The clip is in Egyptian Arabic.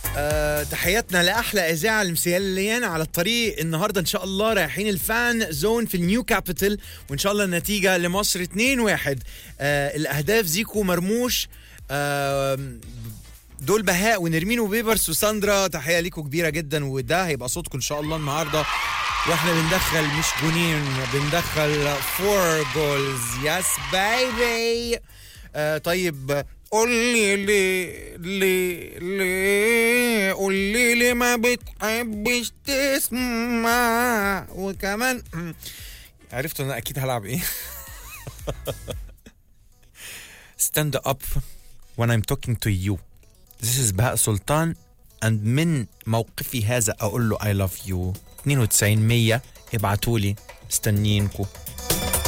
آه، تحياتنا لاحلى اذاعه المسياليين على الطريق النهارده ان شاء الله رايحين الفان زون في النيو كابيتال وان شاء الله النتيجه لمصر 2-1 آه الاهداف زيكو مرموش آه دول بهاء ونرمين وبيبرس وساندرا تحيه ليكم كبيره جدا وده هيبقى صوتكم ان شاء الله النهارده واحنا بندخل مش جونين بندخل فور جولز يس بايبي آه طيب قول لي ليه ليه ليه قول لي ليه ما بتحبش تسمع وكمان عرفتوا انا اكيد هلعب ايه stand up when I'm talking to you This is بهاء سلطان and من موقفي هذا اقول له I love you 92 100 ابعتوا لي مستنيينكم